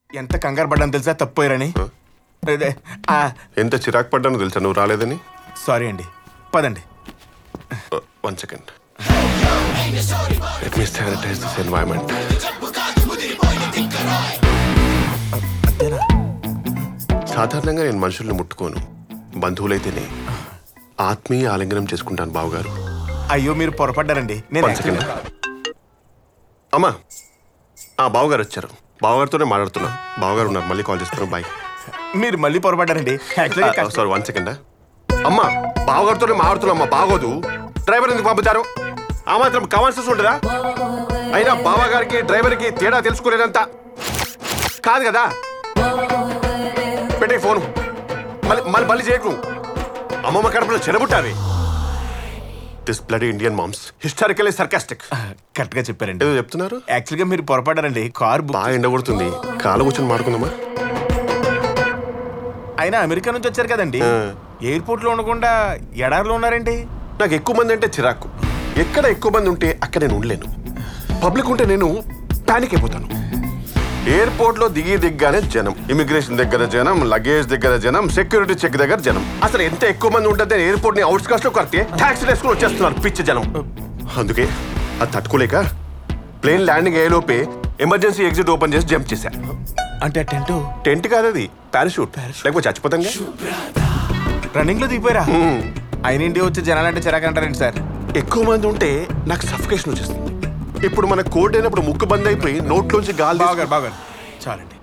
ఎంత కంగారు పడ్డాను తెలుసా తప్పోయారని అదే ఎంత చిరాకు పడ్డానో తెలుసా నువ్వు రాలేదని సారీ అండి పదండి one second let me sanitize this environment అంతేనా సాధారణంగా నేను మనుషుల్ని ముట్టుకోను బంధువులైతేనే ఆత్మీయ ఆలింగనం చేసుకుంటాను బావగారు అయ్యో మీరు పొరపడ్డారండి నేను వన్ సెకండ్ అమ్మా ఆ బావగారు వచ్చారు బావగారితోనే మాట్లాడుతున్నా బావగారు ఉన్నారు మళ్ళీ కాల్ చేస్తాను బాయ్ మీరు మళ్ళీ పొరపడ్డారండి యాక్చువల్లీ కష్ట- సారీ వన్ సెకండ్ అమ్మా బావగారితోనే మాట్లాడుతున్నా అమ్మా బాగోదు డ్రైవర్ ఎందుకు పంపుతారు ఆ మాత్రం కమాన్సెస్ ఉంటుందా అయినా బావగారికి డ్రైవర్కి తేడా తెలుసుకోలేదంత కాదు కదా పెట్టే ఫోను మళ్ళీ మళ్ళీ మళ్ళీ చేయకు అమ్మమ్మ కడుపులో చెడబుట్టావి this blood Indian moms historically sarcastic correct గా చెప్పారండి ఏదో చెప్తున్నారు యాక్చువల్గా మీరు పొరపడ్డారండి కార్ బుక్ బాగా ఎండగొడుతుంది కాలు కూర్చొని మాడుకుందామా అయినా అమెరికా నుంచి వచ్చారు కదండి ఎయిర్పోర్ట్ లో ఉండకుండా ఎడారిలో ఉన్నారండి నాకు ఎక్కువ మంది అంటే చిరాకు ఎక్కడ ఎక్కువ మంది ఉంటే అక్కడ నేను ఉండలేను పబ్లిక్ ఉంటే నేను పానిక్ అయిపోతాను ఎయిర్పోర్ట్ లో దిగి దిగ్గానే జనం ఇమిగ్రేషన్ దగ్గర జనం లగేజ్ దగ్గర జనం సెక్యూరిటీ చెక్ దగ్గర జనం అసలు ఎంత ఎక్కువ మంది ఉంటుంది ఎయిర్పోర్ట్ ని అవుట్స్కట్స్ లో కడితే ట్యాక్సీలు వేసుకుని వచ్చేస్తున్నారు పిచ్చి జనం అందుకే అది తట్టుకోలేక ప్లేన్ ల్యాండింగ్ అయ్యేలోపే ఎమర్జెన్సీ ఎగ్జిట్ ఓపెన్ చేసి జంప్ చేశా అంటే టెంట్ టెంట్ కాదు అది పారాషూట్ లేకపోతే చచ్చిపోతాం రన్నింగ్ లో దిగిపోయారా ఆయన ఇండియా వచ్చే జనాలంటే చిరాకు అంటారండి సార్ ఎక్కువ మంది ఉంటే నాకు సఫికేషన్ వచ్చేస్తుంది ఇప్పుడు మన కోడ్ అయినప్పుడు ముక్కు బంద్ అయిపోయి నోట్లోంచి గాలి బాగారు బాగారు చాలండి